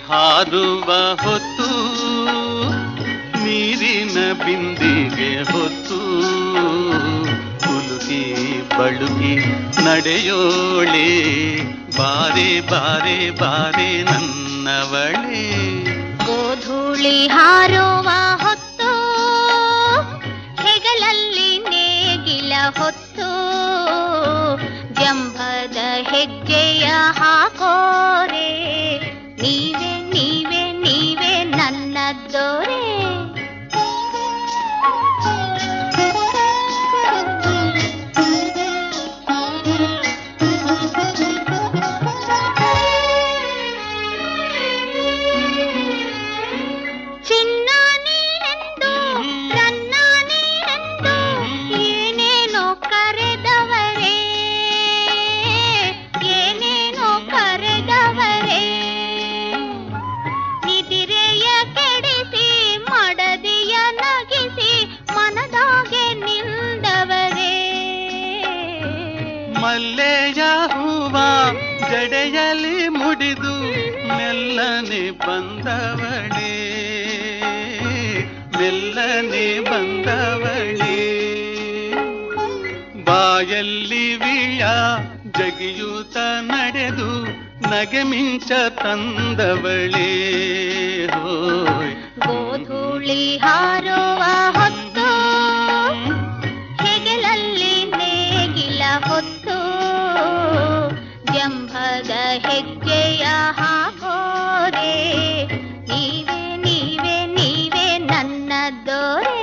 ಹಾರುವ ಹೊತ್ತು ನೀರಿನ ಬಿಂದಿಗೆ ಹೊತ್ತು ಕುಲುಕಿ ಬಳುಕಿ ನಡೆಯೋಳೆ ಬಾರೆ ಬಾರೆ ಬಾರೆ ನನ್ನವಳೇ ಗೋಧೂಳಿ ಹಾರುವ ಹೊತ್ತು ಹೆಗಲಲ್ಲಿ ನೇಗಿಲ ಹೊತ್ತು ಜಂಭದ ಹೆಜ್ಜೆಯ ಹಾಕೋರೆ ನೀವೇ ನೀವೇ ನೀವೇ ನನ್ನದ್ದೋರೆ ಚಿನ್ನ ನೀನೆಂದು ನನ್ನ ನೀನೆಂದು ಏನೇನೋ ಕರೆದವರೇ ಏನೇನೋ ಕರೆದವರೇ ನಿದಿರೆಯ ಕೆಡಿಸಿ ಮಡದಿಯ ನಗಿಸಿ ಮನದಾಗೆ ನಿಂದವರೇ ಮಲ್ಲೆಯ ಹೂವ ಜಡೆಯಲಿ ಮುಡಿದು ಮೆಲ್ಲನೆ ಬಂದವಳೇ ಮೆಲ್ಲನೆ ಬಂದವಳೇ ಬಾಯಲ್ಲಿ ವಿಳ ಜಗಿಯೂತ ನಡೆದು ನಗೆ ಮಿಂಚ ತಂದವಳೇ ಹೋಯ್ ಗೋಧೂಳಿ ಹಾರುವ ಹೊತ್ತು ಹೆಗಲಲ್ಲಿ ನೇಗಿಲ ಹೊತ್ತು ಜಂಭದ ಹೆಜ್ಜೆಯ ಹಾಕೋರೆ ನೀವೇ ನೀವೇ ನೀವೇ ನನ್ನದೋರೆ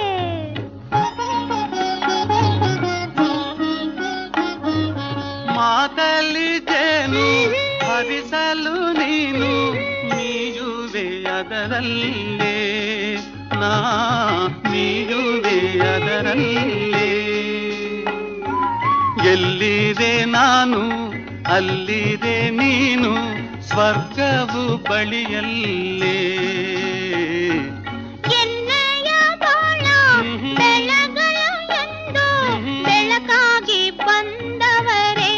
ಮಾತಲ್ಲಿ ಜೇನು ಹರಿಸಲು ನೀನು ಮೀಯುವೆ ಅದರಲ್ಲೇ ನಾ ಮೀಯುವೆ ಅದರಲ್ಲೇ ಎಲ್ಲಿದೆ ನಾನು ಅಲ್ಲಿದೆ ನೀನು ಸ್ವರ್ಗವು ಬಳಿಯಲ್ಲೇ ಎಣ್ಣೆಯ ಬಾಳ ಬೆಳಗಳು ಎಂದು ಬೆಳಕಾಗಿ ಬಂದವರೇ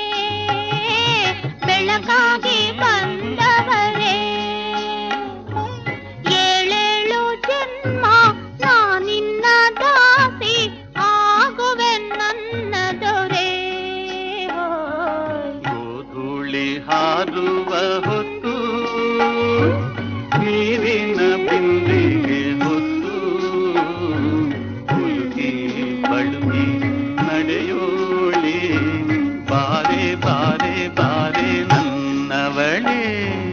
ಬೆಳಕಾಗಿ ಬಂದವರೇ ಏಳೇಳು ಜನ್ಮ ನಾನಿನ್ನ ದಾಸಿ ಆಗುವೆ ನನ್ನ ದೊರೆ ಹೋಯ್. ಗೋಧೂಳಿ ಹಾರುವ ಹೊತ್ತು ನೀರಿನ ಬಿಂದಿಗೆ ಹೊತ್ತು ಕುಲುಕಿ ಬಳುಕಿ ನಡೆಯೋಳಿ ಬಾರೆ ಬಾರೆ ಬಾರೆ ನನ್ನವಳೇ